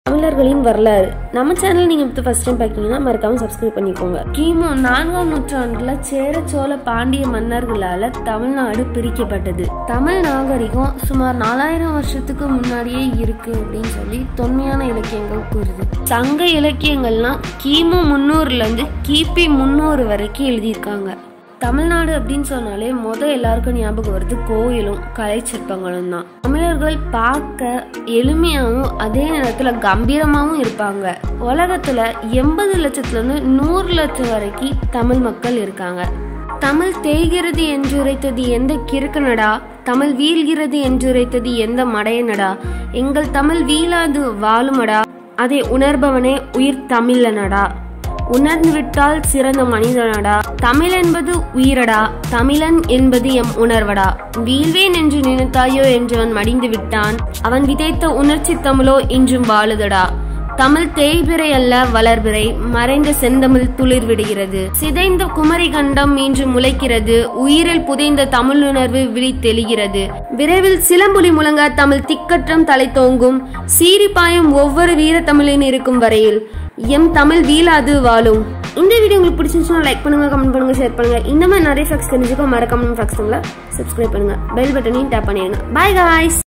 தமிழர்களின் வரலாறு நம்ம சேனல் நீங்க இப்போ ஃபர்ஸ்ட் டைம் பார்க்கீங்கன்னா மறக்காம சப்ஸ்கிரைப் பண்ணிக்கோங்க கிமு நான்காம் நூற்றாண்டுல சேர சோழ பாண்டிய மன்னர்களால தமிழ்நாடு பிரிக்கப்பட்டது தமிழ் நாகரிகம் சுமார் நாலாயிரம் வருஷத்துக்கு முன்னாடியே இருக்கு அப்படின்னு சொல்லி தொன்மையான இலக்கியங்கள் கூறுது சங்க இலக்கியங்கள்லாம் கிமு முன்னூறுல இருந்து கிபி முன்னூறு வரைக்கும் எழுதியிருக்காங்க தமிழ்நாடு அப்படின்னு சொன்னாலே முத எல்லாருக்கும் ஞாபகம் வருது கோயிலும் கலை சிற்பங்களும் தான் தமிழர்கள் பார்க்க எளிமையாகவும் அதே நேரத்துல கம்பீரமாகவும் இருப்பாங்க உலகத்துல எண்பது லட்சத்துல இருந்து நூறு லட்சம் வரைக்கும் தமிழ் மக்கள் இருக்காங்க தமிழ் தேய்கிறது என்று உரைத்தது எந்த கிறுக்கனடா தமிழ் வீழ்கிறது என்று உரைத்தது எந்த மடையனடா எங்கள் தமிழ் வீழாது வாழுமடா அதை உணர்பவனே உயிர் தமிழனடா உணர்ந்து விட்டால் சிறந்த மனிதனடா தமிழ் என்பது உயிரடா தமிழன் என்பது எம் உணர்வடா வீழ்வேன் என்று நினைத்தாயோ என்றவன் மடிந்து விட்டான் அவன் விதைத்த உணர்ச்சி தமிழோ இன்றும் வாழுதடா தமிழ் தேய்பிறை அல்ல வளர்பிறை மறைந்த செந்தமிழ் துளிர் விடுகிறது சிதைந்த குமரி கண்டம் இன்று முளைக்கிறது உயிரில் புதைந்த தமிழுணர்வு விழித்தெழுகிறது விரைவில் சிலம்புலி முழங்க தமிழ் திக்கற்றம் தலை தோங்கும் சீரிப்பாயும் ஒவ்வொரு வீர தமிழின் இருக்கும் வரையில் எம் தமிழ் வீழாது வாழும் இந்த வீடியோ உங்களுக்கு பிடிச்சிருந்துச்சுன்னா லைக் பண்ணுங்க கமெண்ட் பண்ணுங்க ஷேர் பண்ணுங்க இந்த மாதிரி நிறைய ஃபேக்ஸ் தெரிஞ்சுக்கோ மறக்காம ஃபேக்ஸ் சப்ஸ்கிரைப் பண்ணுங்க பெல் பட்டனையும் டேப் பண்ணிடுங்க பாய் காய்ஸ்